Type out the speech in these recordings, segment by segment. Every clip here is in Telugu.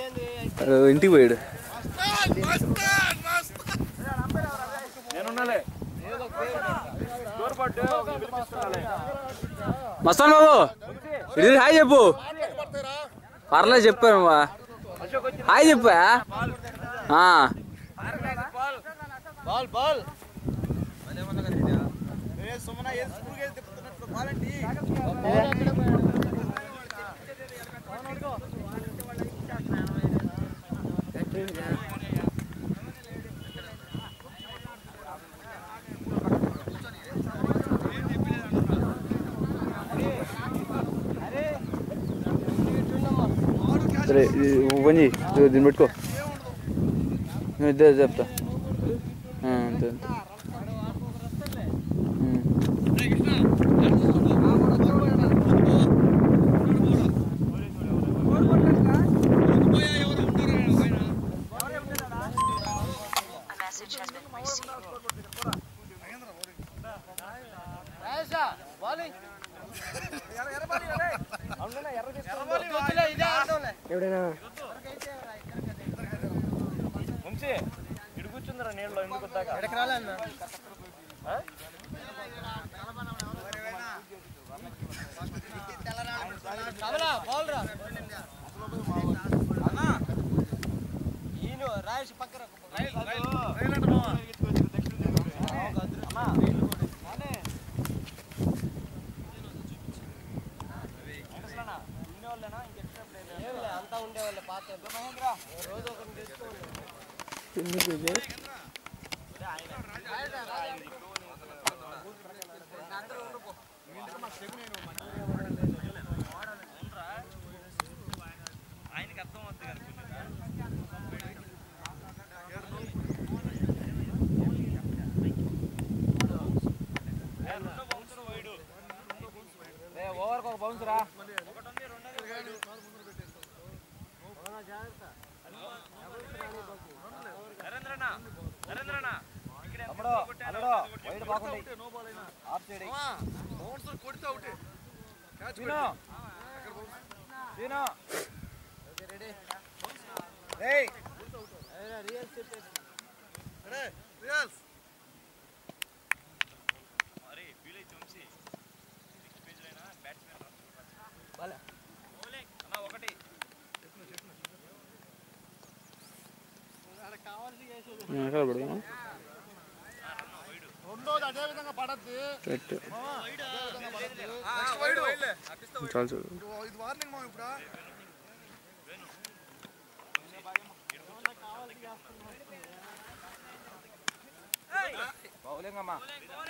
ఆ, ఇంటికి పోయాడు నేనున్నాలే డోర్ పట్టు పిలిపిస్తున్నాలే మస్తాన్ బాబు ఇది హాయ్ చెప్పు పర్లేదు చెప్పాను బా. హాయ్ చెప్పా ఆ. బాల్ బాల్ సరే ఇది ఓపెన్ చేయి ఇదిగో దీన్ని పెట్టుకో నేను ఇద్దరు చెప్తా ఆ, అంతే అంతే ఉమ్. A message has been received. Vamsi ఇడు కూర్చుందిరా నీళ్ళు ఎందుకు వద్దాక అంతా ఉండేవాళ్ళే పాత రోజు ఒకరిని తీసుకోండి ఆయనకి అర్థం అవుతుంది ఓవర్కి ఒక బౌన్స్ రా తమ్ముడు అల్లుడు వైడ్ బాగుంది ఆఫ్ సైడ్ సీను సీను ఏయ్ వెనకాల పెడదామా రెండోది అదే విధంగా పడద్ది కరెక్ట్ వైడ్ చాలు చూడు ఇది వార్నింగ్ మా ఇప్పుడు బౌలింగ్ అమ్మా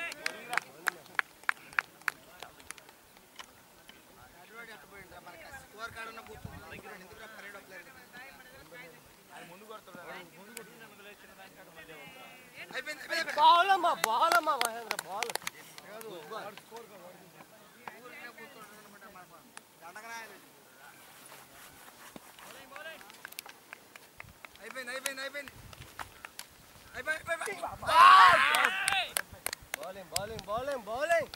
బాలమ్మా బాలమ్మా మహేంద్ర బాల్ అయిపోయింది అయిపోయింది అయిపోయింది అయిపోయింది bowling bowling bowling bowling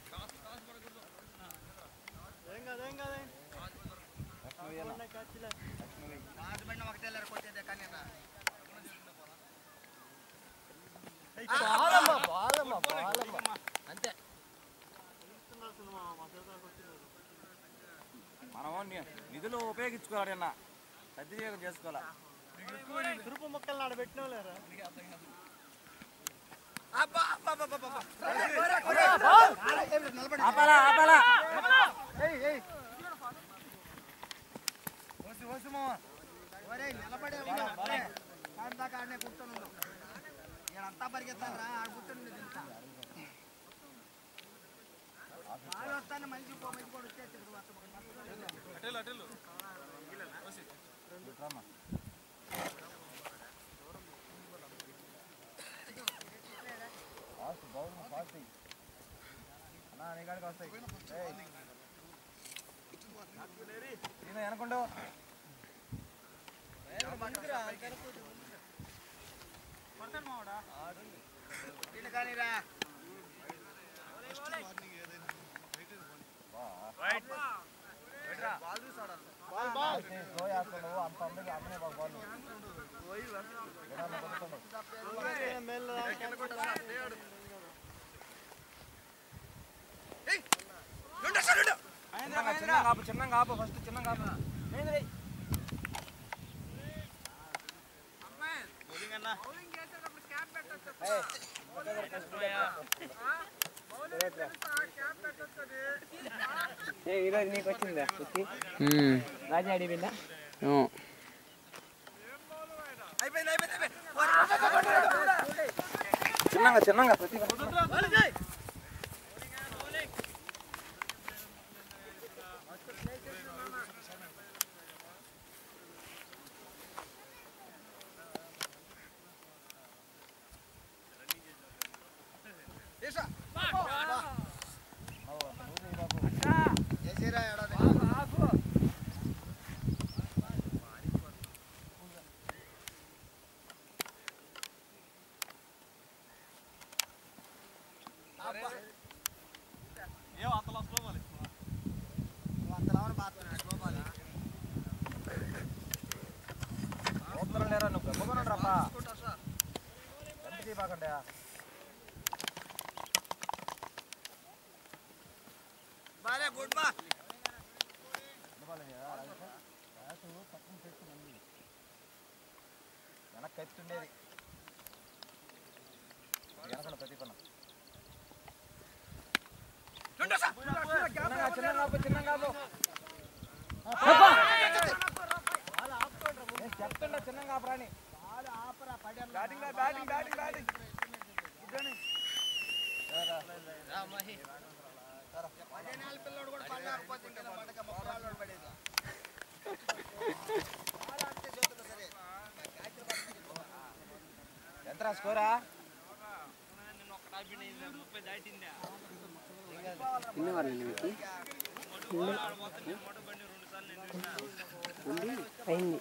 Balamma Balamma Balamma అంతే మనం ని- నిధులు ఉపయోగించుకోవాలి అన్న సద్వినియోగం చేసుకోవాలా తురుపు మొక్కలు నాడ పెట్టినా లేరా ఆపాలా ఆపాలా వసి వసి మామ ఒరే నిలబడే ఉన్నా కాదు దాకా ఆడనే కూర్చొని ఉన్నావు ఈడంతా పరిగెత్తాను రా ఆడ కూర్చొని ఉండేది ఇంత బాగా వస్తాను మంచి పో మంచి కూడా వచ్చేసి వెనకుండు కానీ రా స్లో చేస్తున్నావు అంత అందరికి అమ్మనే బాబు బాల్ చిన్న కాపు చిన్న కాపు ఫస్ట్ చిన్న కాపు ఈరోజు నీకు వచ్చిందా వచ్చి ఉమ్. రాజా అడిగిందా ఏమో. చిన్నగా చిన్నగా ప్రతి చేసిరా ఏడాది నువ్వు అంత లావన బాతున్నాడు గోపాలి ఉత్తరం లేరా నువ్వు గమ్మగా రాపా ఎంతకి బాకండా బాలే గుడ్ బా వెనక్కి ఎత్తుండేది వెనకన ప్రతి పన్న చిన్నగా చిన్న కాపు చిన్న కాపు నేను చెప్తుండా చిన్న కాపు రాని బ్యాటింగ్ బ్యాటింగ్ బ్యాటింగ్ బ్యాటింగ్ పదిహేను పిల్లడు కూడా పడలేకపోతే ఇంకా పడక మొక్కలు పడేది సరే ఎంతరా స్కోరా ఎన్ని వాళ్ళు నీకు ఉంది అయింది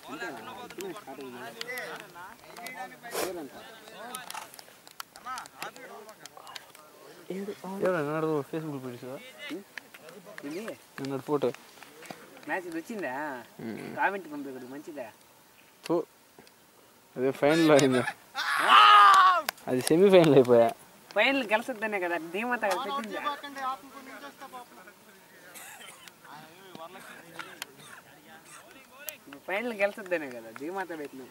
ఎవరు నిన్నడు ఫేస్బుక్ పెట్టేసావా ఇది నిన్నడు ఫోటో మ్యాచ్ వచ్చిందా ఉమ్. కామెంట్ పంపి మంచిదా తో అదే ఫైనల్ అయింది అది సెమీఫైనల్ అయిపోయా ఫైనల్ గెలుస్తుందనే కదా ధీమత పెట్టిందా ఫైనల్ గెలుస్తుందనే కదా ధీమాత పెట్టినా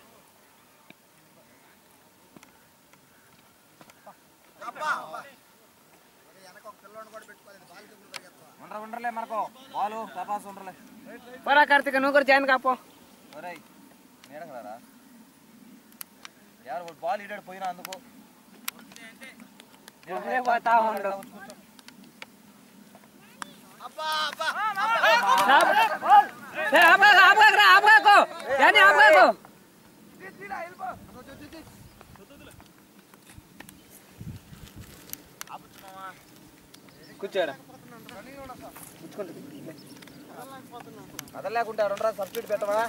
అబ్బా వెనక ఒక పిల్లోని కూడా పెట్టుకోలేదు బాల్ కింద పరిగెత్తావా ఉండరా ఉండలే మనకు బాలు తపాస్ ఉండలే పోరా కార్తీక నువ్వు కూడా జాయిన్ కాపో ఒరేయ్ నేడగలరా యారు బాల్ ఈడాడు పోయినా అందుకు నువ్వే పోతా ఉండు అబ్బా అబ్బా ఏ, ఆపగాకు, ఆపగాకురా, ఆపగాకు. జానీ, ఆపగాకు. కూర్చోరా కథ లేకుంటే రెండరా సబ్స్టిట్యూట్ పెట్టవా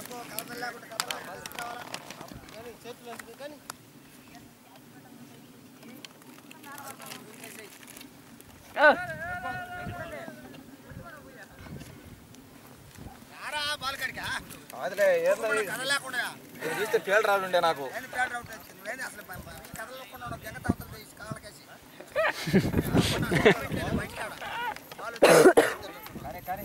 ఆ, రారా బాల్ కడికా అదిలే ఏందో ఇది. కథ లేకుండా ఇది చూస్తే పేలు రాలుండే నాకు నేను ప్యాడ్ అవుట్ వచ్చింది నువ్వేంది అసలు ప- ప- కథ లేకుండా ఉన్నావు జగత్ అవతల తీసి కాళ్ళకేసి బయటకాడ బాల్ కానీ కానీ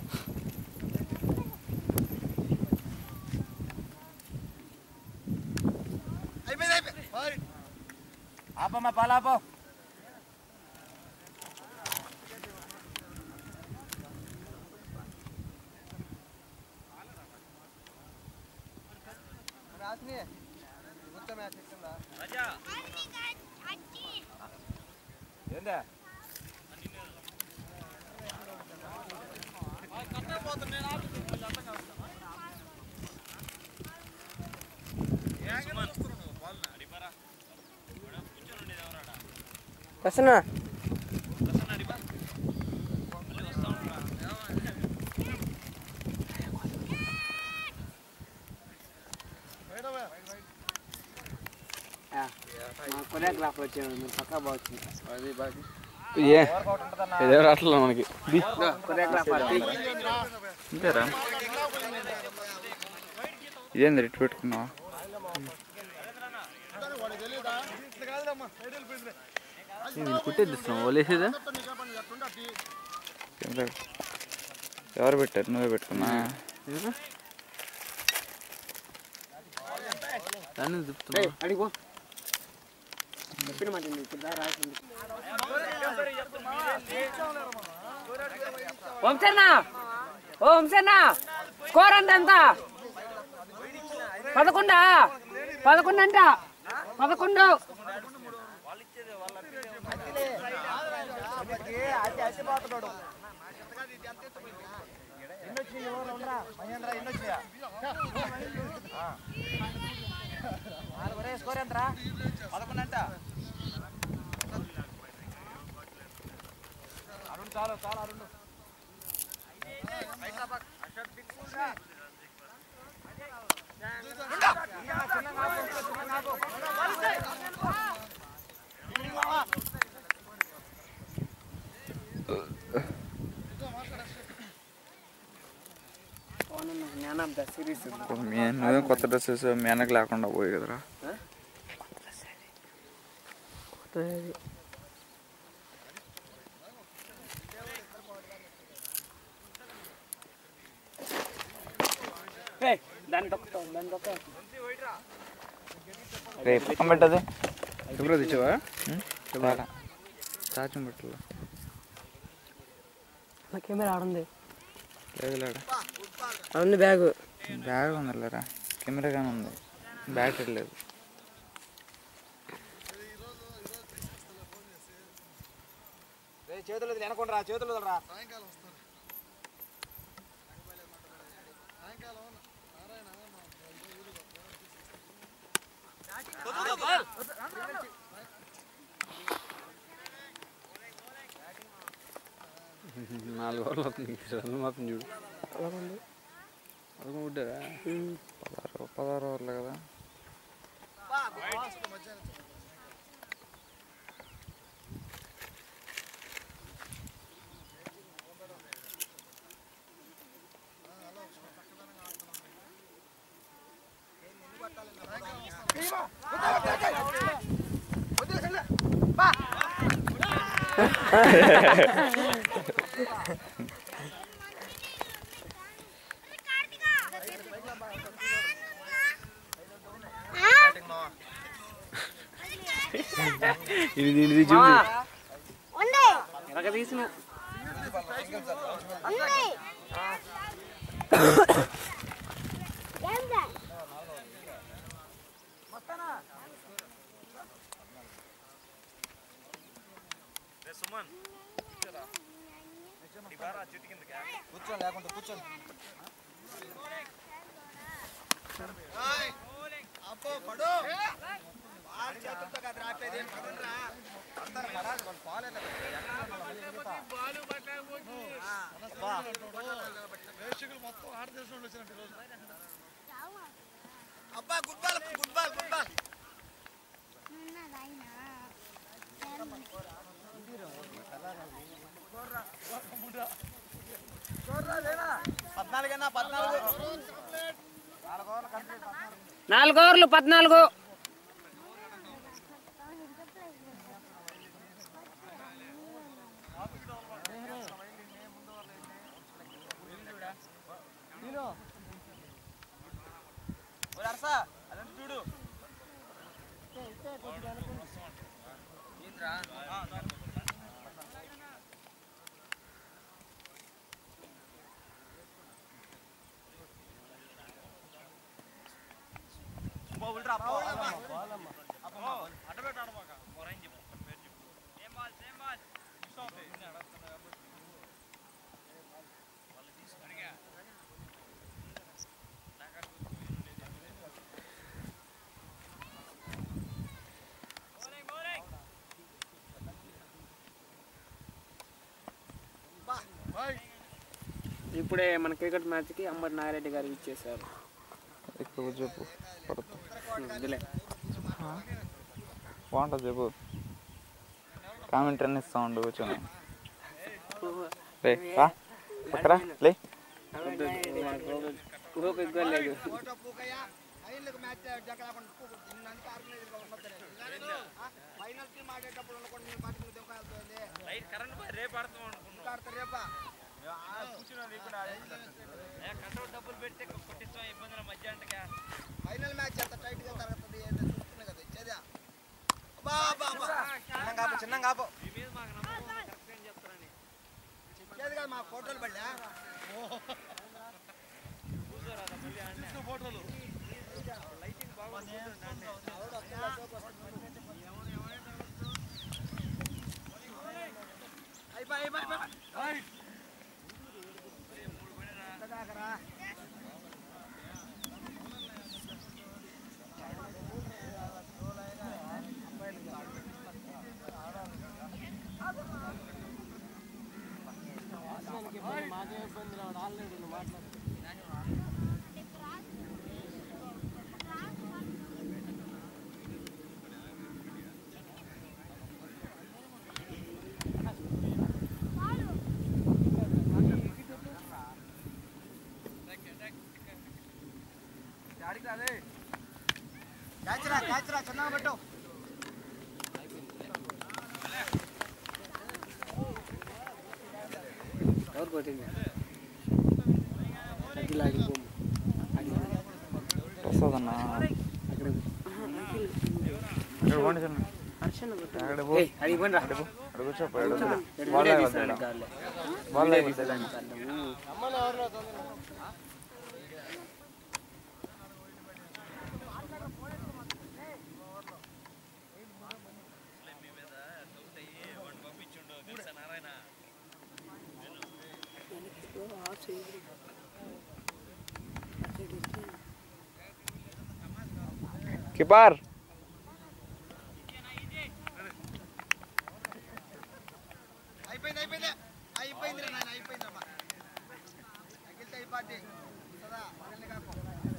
అయిపోయింది అయిపోయింది బాల్ ఆపమ్మా పాలాపో రాసిని గుర్తు మ్యాచ్ ఇస్తుందా ఏందే వస్తున్నా ఆ, మా కొరియోగ్రాఫర్ వచ్చాడు మీరు పక్కా బాగుంది అది బాగా ఏ వర్కౌట్ ఉంటుందన్నా ఇదే రావట్లేదు మనకి ది కొరియోగ్రాఫర్ ఇంతేరా ఇదేంది ఇటు పెట్టుకున్నావా కుట్టేదిస్తున్నావు వలేసేదా ఎవరు పెట్టారు నువ్వే పెట్టుకున్నా దాన్ని చెప్తున్నా అడిగో చెప్పిన మాట విను, ఇప్పుడు దాకా రాసింది వంశన్న ఓ వంశన్న స్కోర్ అంత ఎంత పదకొండా పదకొండు అంట పదకొండు అతి అతిపోతున్నాడు ఎన్ని వచ్చినాయి ఎవరు ఉండరా మహేంద్ర ఎన్ని వచ్చినాయా నాలుగు రే స్కోర్ ఎంతరా పదకొండు అంట అరుణ్ చాలు చాలు అరుణ్ జ్ఞాన్ ఆఫ్ ద సిరీస్ మీ నువ్వేం కొత్త డ్రెస్ వేసావు మీ అన్నకు లేకుండా పోయి కదరా దాన్ని తొక్కుతావు దాన్ని తొక్క రే పక్కన పెట్టదు ఎప్పుడు తెచ్చావా చాచం పెట్టాల నా కెమెరా ఆడుంది లేదు లేడా అవును బ్యాగ్ బ్యాగ్ ఉందిలేరా కెమెరా కానీ ఉంది బ్యాటరీ లేదు చేతులు వెనకొండరా చేతులు వదలరా నాలుగు రోజులు అవుతుంది చదువు మాత్రం చూడు పదకొండు పుట్టారా పదహారు పదహారు ఓవర్లు కదా ఇది దీనిది చూడు ఎలాగ తీసిన కూర్చోండి లేకుంటే కూర్చోండి అబ్బో పడు వాడి చేతులతో కాదు రాపేది ఏం పడుండ్రా అందరు కదా వాళ్ళు పాలేదు అబ్బా good ball good ball good ball పద్నాలుగేనా పద్నాలుగు నాలుగు ఓవర్లు కంప్లీట్ పద్నాలుగు నాలుగు ఓవర్లు పద్నాలుగు ఓ అరసా అదంతా చూడు ఇప్పుడే మన క్రికెట్ మ్యాచ్కి అంబటి నాగిరెడ్డి గారు ఇచ్చేసారు ఎక్కువ చెప్పు పడుతుంది వదిలే బాగుంటుంది చెప్పు కామెంట్ అన్ని ఇస్తా ఉండు కూర్చొని రే రా పక్కరా లే ఓపిక కూడా లేదు ఫోటో పూకయ్య ఫైనల్కి మ్యాచ్ జగలాకుండా నిన్నంతా ఆర్గనైజర్ గా ఉండొచ్చు ఫైనల్ కి మాడేటప్పుడు ఉండకుండా నీ పాటికి దింపాలి లైట్ కరెంట్ పోయి రేపు ఆడతాం అనుకున్నాం ఆడతారు రేపా కంట్రోల్ డబ్బులు పెట్టి కొట్టించాం ఇబ్బందుల మధ్య అంటే ఫైనల్ మ్యాచ్ ఎంత టైట్ గా జరుగుతుంది ఏంటో చూస్తున్నా కదా ఇచ్చేదా బా బా బా చిన్న కాపు చిన్న కాపు మీ మీద మాకు నమ్మకం ఉంది, కరెక్ట్గా అని చెప్తారని ఇచ్చేది కదా మా ఫోటోలు పడ్డా కూర్చోరాదా మళ్ళీ ఆడనే ఫోటోలు లైటింగ్ బాగుంది అయిపోయి అయిపోయి అయిపోయి దాకరా మాకే ఇబ్బంది రావడం ఆల్రెడీ మాట్లాడు క్యాచ్ రా క్యాచ్ రా చిన్నగా పెట్టు ఎవరు కొట్టింది అఖిలాగి బొమ్మ వస్తుందన్నా అక్కడ ఇక్కడ పోండి చిన్న హర్షణ అక్కడ పో. ఏయ్, అడిగి పోండి రా. అక్కడ కూర్చో పోయి అడుగు. ఇక్కడ బాల్ వీడియో లాగొద్దు తీస్తాను ఈడ. కాదులే. బాల్ వీడియో లాగొద్దు తీస్తాను ఈడ. కాదులే. ఊ. కీపర్ అయిపోయింది అయిపోయింది అయిపోయింది రా నాయన అయిపోయింది అమ్మా తగిలితే అయిపోద్ది కదా మనల్ని కాకు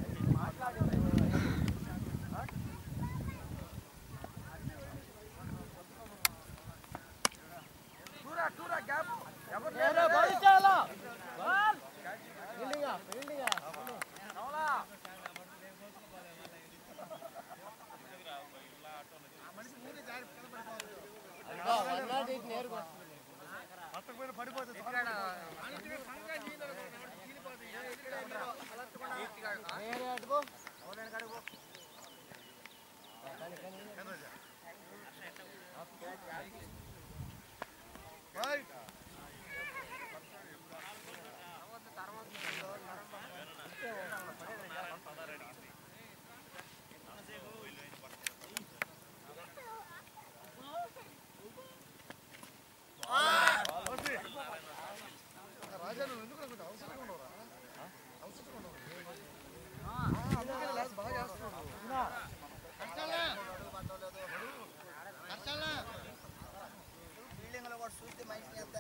బిల్డింగ్ లో కూడా చూస్తే మనిషిని ఎంత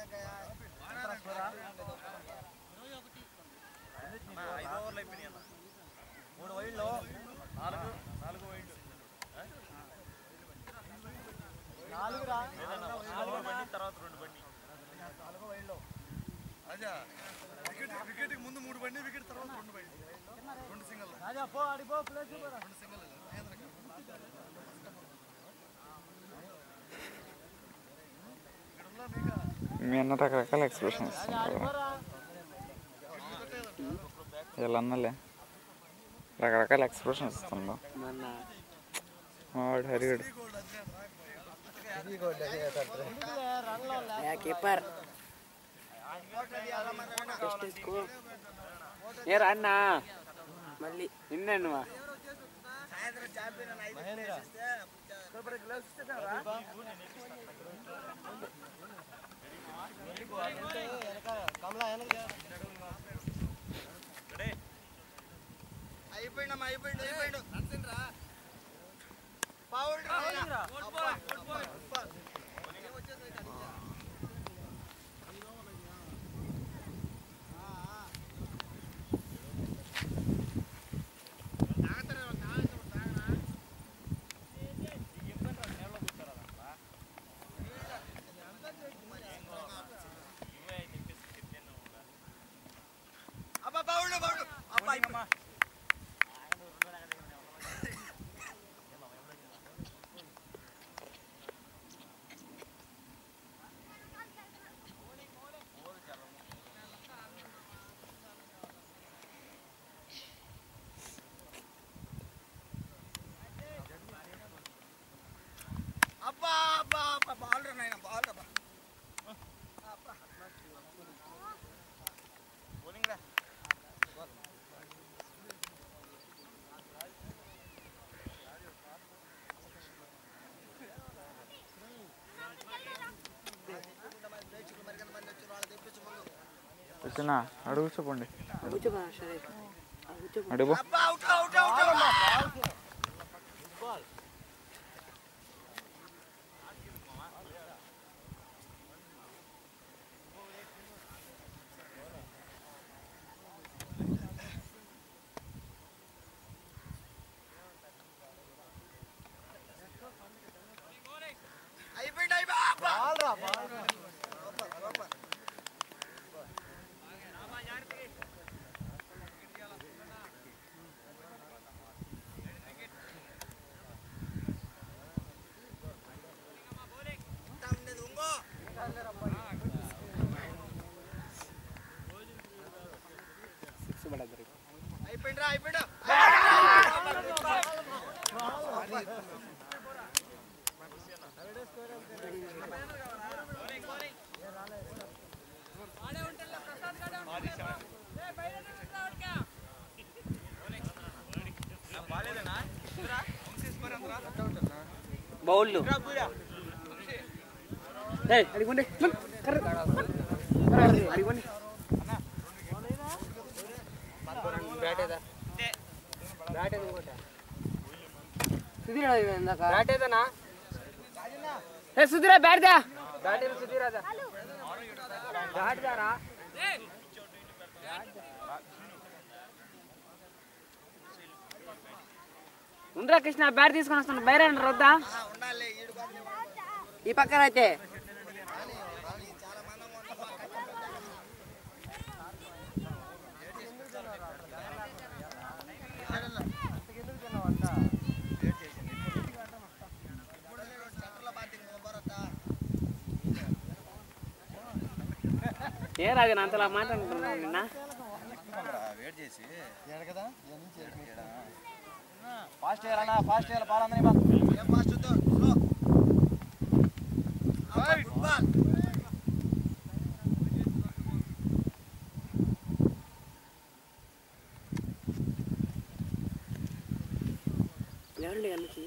ఐదు ఓవర్లు అయిపోయినాయి అన్న మూడు వైళ్ళు నాలుగు నాలుగు వైళ్ళు నాలుగు నాలుగు బండి తర్వాత రెండు బండి అదే వికెట్ వికెట్ ముందు మూడు బండి వికెట్ తర్వాత రెండు బండి రెండు సింగల్ రెండు సింగల్ మీ అన్న రకరకాల ఎక్స్ప్రెషన్ ఇస్తుంటారు వీళ్ళ అన్నలే రకరకాల ఎక్స్ప్రెషన్ ఇస్తుండు మొన్న వాడు హరిగడు ఏ కీపర్ టెస్ట్ తీసుకో ఏ రా అన్న మళ్ళీ నిన్నే నువ్వా సాయంత్రం ఛాంపియన్ ఐదు ప్లేస్ ఇస్తే అయిపోయిందమ్మా అయిపోయింది అయిపోయిండు నచ్చిండ్రా పావుడు అబ్బా బావుడు బావుడు అబ్బా అయిపోయింది చూడరా నాయన బాల్ రా వచ్చినా అడుగు చెప్పండి అడుగు అబ్బా అవుట్ అవుట్ అవుట్ అయిపోయింది అయిపోయి బాల్ రా బాల్ సూపర్ సూపర్ ఉండేది ఉంగో అయిపోయిందిరా అయిపోయిందా బౌళ్ళు అడిగండి అడిగండి బ్యాట్ ఏదన్నా ఏ సుధీరా బ్యాట్ దా బ్యాట్ ఏది సుధీరా దా బ్యాట్ దారా ఉండరా కృష్ణ బ్యాట్ తీసుకొని వస్తాను బయట రొద్దా ఉండాలి ఈడు కాదు ఈ పక్కన అయితే చాలా మంది ఏ రాజు అంతలా మాట్లాడుతున్నాను నిన్న వెయిట్ చేసి కదా ఫాస్ట్ చేయాలన్నా ఫాస్ట్ చేయాలి పాలందరి ఏం ఫాస్ట్ వద్దు స్లో గుడ్ బాల్ ఎవరండి అన్నకి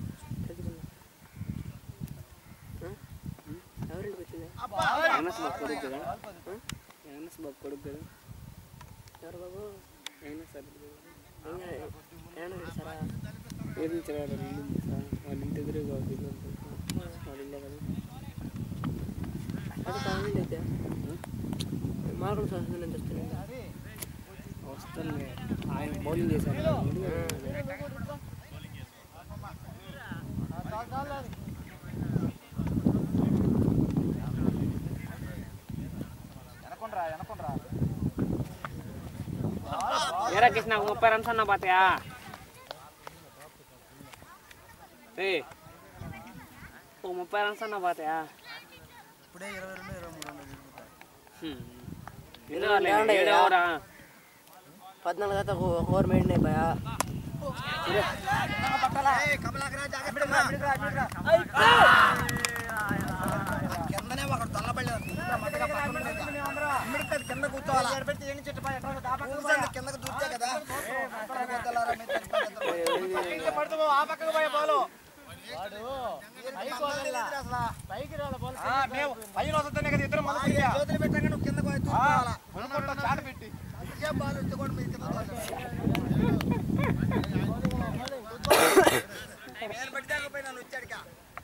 ఎవరండి వచ్చింది ఎన్ఎస్ బాబు కొడుకు కదా ఎన్ఎస్ బాబు కొడుకు కదా ఎవరు బాబు ఎన్ఎస్ సరా ఏది చదవాలి వాళ్ళ ఇంటి ఎదురు బాబు వాళ్ళ ఇల్లే కదా అది కావాలి అయితే మార్కులు సంవత్సరం నుంచి వస్తున్నాయి వస్తుంది ఆయన బౌలింగ్ చేశారు వెనకొండ్రా వెనకొండ్రా ఏరా కృష్ణ ముప్పై రన్స్ అన్నా పాతయా ఏ ఓ ముప్పై రన్స్ అన్నా పాతయా ఇప్పుడే ఇరవై రెండు ఇరవై మూడు వందలు ఏడు ఓవరా పద్నాలుగు దాకా ఓవర్ మెయిన్ అయిపోయా కమలాకరా జాగ్రత్త కిందనే ఒకడు తల్లబడలేదు ఇమ్మడికి కింద కూర్చోవాలా కూర్చోండి కిందకు దూర్తే కదా పక్కన కూర్చోవాలా, మీరు తిరుపతి ఎత్తుకోవాలి. వీరికి సంబంధం లేదు అసలు. పైన వస్తుందనే కదా ఇద్దరు ఆ, ఈ చేతులు పెట్టాక నువ్వు కిందకు పోయి దూర్చోవాలా. చాటు పెట్టి అందుకే బాల్ ఎత్తుకోండి మీరు కింద నేను పెట్టాకపోయినా నువ్వు వచ్చాడుకా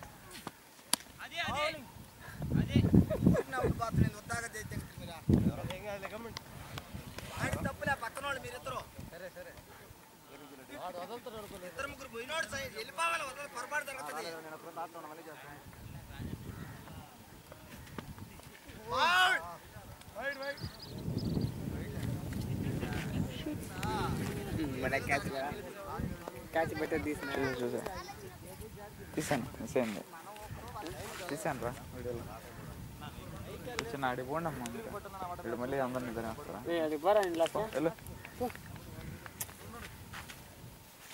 నవ్వుడు బాతు నేను వద్దాక చేస్తే మీరా ఆడి తప్పులే పక్కన వాళ్ళు మీరిద్దరు ఇద్దరు ముగ్గురు పోయినోడు సై- వెళ్ళిపోవాలి వదల పొరపాటు జరుగుతుంది Out! మన క్యాచ్ క్యాచ్ పెట్టేది తీసిన చూసా చూసా తీసాను మిస్ అయింది తీసాను రా వీడియోలో చిన్న ఆడిపోండి అమ్మా వీడు మళ్ళీ అందరిని నిద్ర వస్తారా అది పోరా ఇంట్లో వెళ్ళు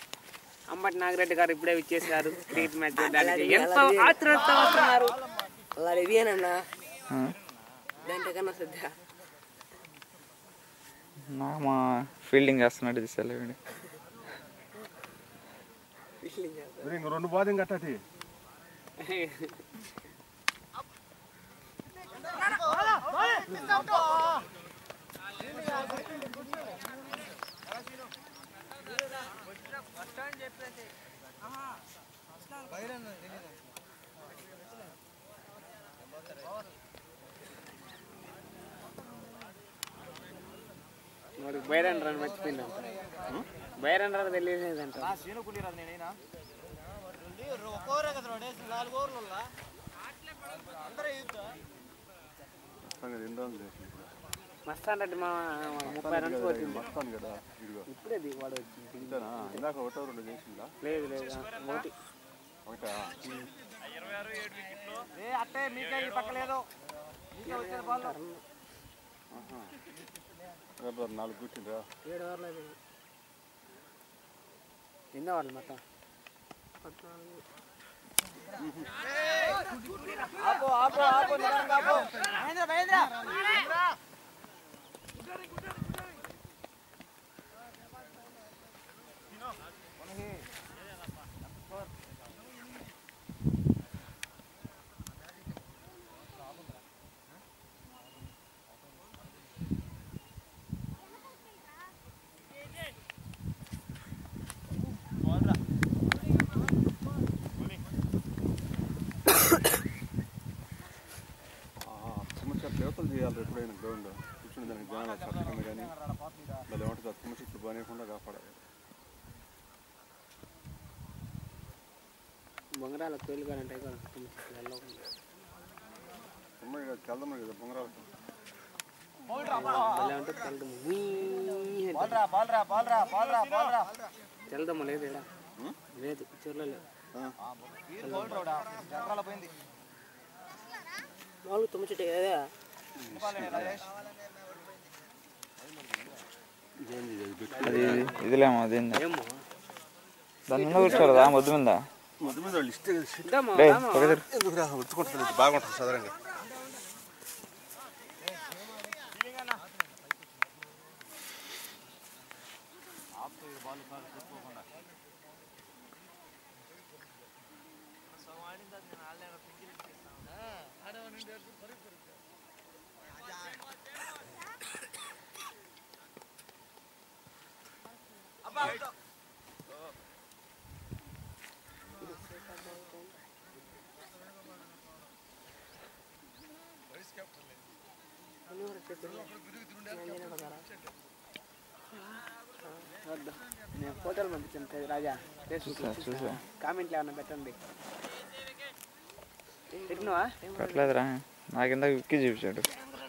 అంబటి నాగిరెడ్డి గారు ఇప్పుడే ఇచ్చేసారు క్రికెట్ మ్యాచ్ చూడడానికి ఎంతో ఆతృత వస్తున్నారు అలా ఇదేనన్నా ఆ? దాంట్లో కన్నా సద్దా నాకు మా ఫీల్డింగ్ చేస్తున్నాడు తీసేలే వీడు ఇంక రెండు బాధ కట్టటి వాడికి బైరన్ రన్ మర్చిపోయిందంట బైరన్ రన్ తెలియలేదంట సీను కుళ్ళిరాదు నేనైనా ఒక్కోరే కదా రోడేసి నాలుగు ఓవర్లు ఉన్నా అందరూ ఈదుతా ఎన్ని రోజులు చేసింది ఇప్పుడు మస్తాన్ రెడ్డి మా మా ముప్పై రన్స్ కొట్టింది వస్తాను కదా ఇదిగో ఇప్పుడే ది వాడు వచ్చింది ఇంతేనా ఇందాక ఒకటో రెండు చేసిందా లేదు లేదు ఒకటి ఒకటా ఏ అట్టే మీకే ఈ పక్క లేదు మీకే వచ్చేది బాల్ రేపు నాలుగు కూర్చుండ్రా ఏడు ఓవర్లు అయిపోయింది కింద వాళ్ళు మొత్తం పద్నాలుగు ఆపు ఆపు ఆపు నిదానంగా ఆపు మహేంద్ర మహేంద్ర తుమ్మ చెట్లు యువతలు చేయాలి ఎప్పుడైనా గ్రౌండ్ కూర్చుని దానికి జనాలు చెట్ల కింద కానీ మళ్ళీ ఏమంటుంది తుమ్మ చెట్లు బానేకుండా కాపాడాలి బొంగరాల తోలుగానంటే కూడా వెళ్ళకుండా తుమ్మ ఇక వెళ్దాం కదా బొంగరాలకు ఎలా ఉంటుంది తెలదమ్మ బాల్రా బాల్రా బాల్రా బాల్రా బాల్రా తెలదమ్మ లేదు ఇక్కడ లేదు చెర్లో లేదు వీరు బౌల్ రోడా జనరాల పోయింది నాలుగు తొమ్మిది చెట్టు కదా ఇవ్వాలి రాజేష్ ఇదేంది ఇది పెట్టి అది ఇదిలేమో అదేందా ఏమో దాని మీద కూర్చోరదా మొద్దు మీద మొదటి మీద వాళ్ళు ఇస్తే ఇద్దామా డే రామా. పక్కదిరు ఎందుకు రా ఉచ్చుకుంటుంది బాగుంటుంది సదరంగా వద్దు. నేను ఫోటోలు పంపించాను రాజా ఫేస్బుక్ చూసా చూసా కామెంట్లు ఏమన్నా పెట్టండి పెట్టినవా పెట్టలేదురా నాకు ఇందాక విక్కి చూపించాడు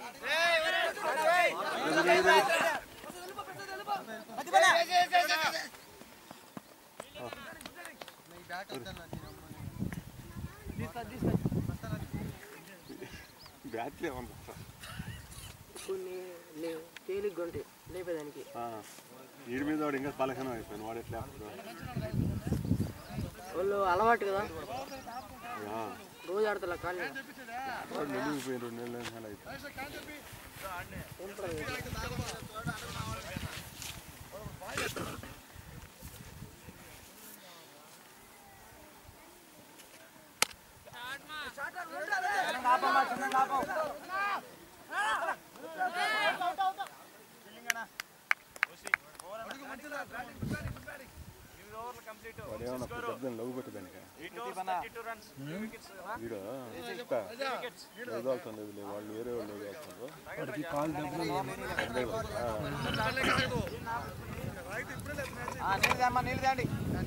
బ్యాట్లు ఏమన్నా కొన్ని లేవు తేలిగ్గా ఉంటాయి లేపేదానికి వీడి మీద వాడు ఇంకా బలహీనం అయిపోయాను వాడు ఎట్లా వాళ్ళు అలవాటు కదా ఆ, రోజు ఆడతా కానీ వాడు నిలిగిపోయిన రెండు నెలలు నెలలు అయిపోయింది వాడు ఏమన్నా పెద్ద లవ్ పెట్టదానిక వీడు ఎదుగుతుంది వాళ్ళు వేరే వాళ్ళు ఎదుగుతుండ్రు నీళ్ళు తేమ్మా నీళ్ళు తేండి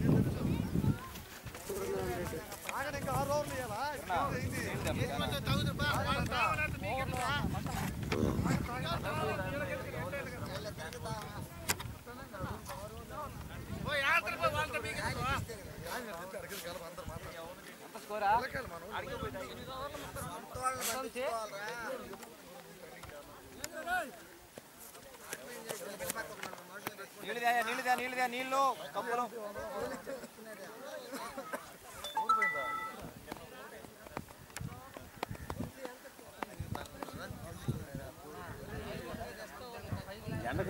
నీళ్ళు దే నీళ్ళు దే నీళ్ళు దే నీళ్ళు కప్పులు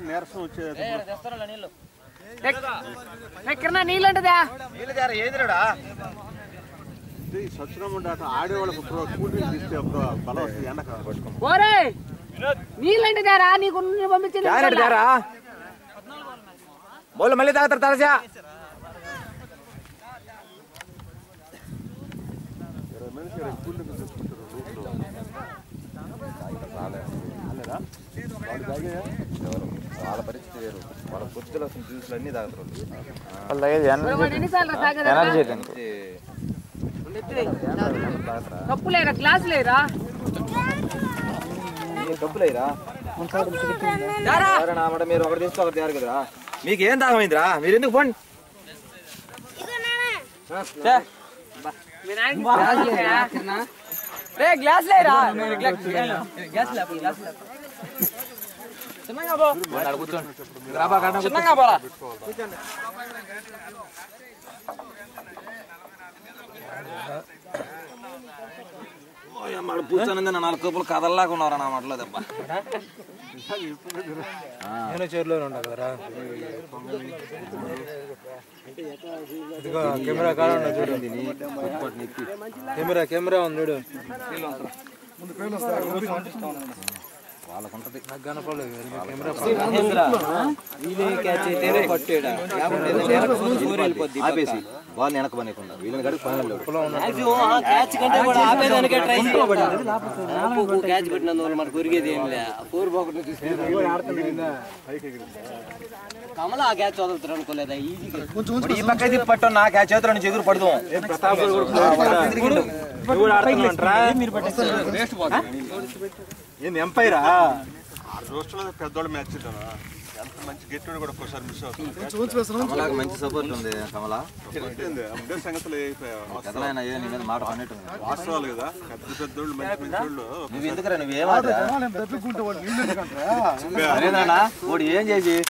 నీరసం వచ్చేది కింద నీళ్ళంటదా నీళ్ళు జార ఏందిరా ఈ సత్యనారాయణ డాక్టర్ ఆడేవాళ్ళకి ఇప్పుడు కూల్ డ్రింక్ ఇస్తే అప్పుడు బలం వస్తుంది ఎండక పట్టుకోండి ఓరే నీళ్ళంటదారా నీకు పంపించింది క్యారెట్ దారా బోల్ మళ్ళీ తాగుతారు తరచా ఇరవై మందికి ఇరవై కూల్ డ్రింక్ తెచ్చుకుంటారు రూట్లో వాళ్ళు తాగే వాళ్ళ పరిస్థితి వేరు వాళ్ళ పొద్దుల జ్యూస్లు అన్నీ తాగుతారు వాళ్ళు తాగేది ఎనర్జీ ఎన్నిసార్లు తాగదా ఎనర్జీ దానికి కప్పు లేరా గ్లాస్ లేరా డబ్బులేరా నా మాట మీరు ఒకటి తీస్తే ఒకటి తయారు కదరా మీకు ఏం తాగమైందిరా మీరు ఎందుకు పోండి రే గ్లాస్ లేరా గ్లాస్ లేపు గ్లాస్ లేపు చిన్నగా పో చిన్నగా పోరా మన కూర్చొని నాలుగు కప్పులు కదల్లాగా ఉన్నారా నా మాటలో దెబ్బ నేను చైర్లో ఉన్నా కదరా ఇదిగో కెమెరా కాడ ఉన్నా చూడు కెమెరా కెమెరా ఉంది చూడు వాళ్ళకుంటది నాకు కనపడలేదు కెమెరా ఆపేసి వాళ్ళు వెనక పనికుండా వీళ్ళని కడిగి పని లేవు క్యాచ్ కంటే కూడా ఆపేదానికే ట్రై క్యాచ్ పెట్టినందు వల్ల మనకు ఉరిగేది ఏం లే ఫోర్ బాగుంటుంది కమల ఆ క్యాచ్ వదులుతారు అనుకోలేదా ఈజీగా ఇప్పుడు ఈ పక్క తిప్పి పట్టు నా క్యా చేతిలో నుంచి ఎగురు పడదు ఏంది ఎంపైరా ఆరు రోజుల్లో పెద్దోళ్ళు మ్యాచ్ ఇద్దామా ఎంత మంచి గెట్టుడు కూడా ఒక్కోసారి మిస్ అవుతుంది కమలాకి మంచి సపోర్ట్ ఉంది కమల ఏంది? అప్పుడే సంగతులు అయిపోయాయి పెద్దలైన ఏ నీ మీద మాట పన్నట్టుంది వాస్తవాలు కదా పెద్ద పెద్దోళ్ళు మంచి మంచోళ్ళు నువ్వు ఎందుకురా నువ్వేమాటరా అదేనా వాడు ఏం చేసి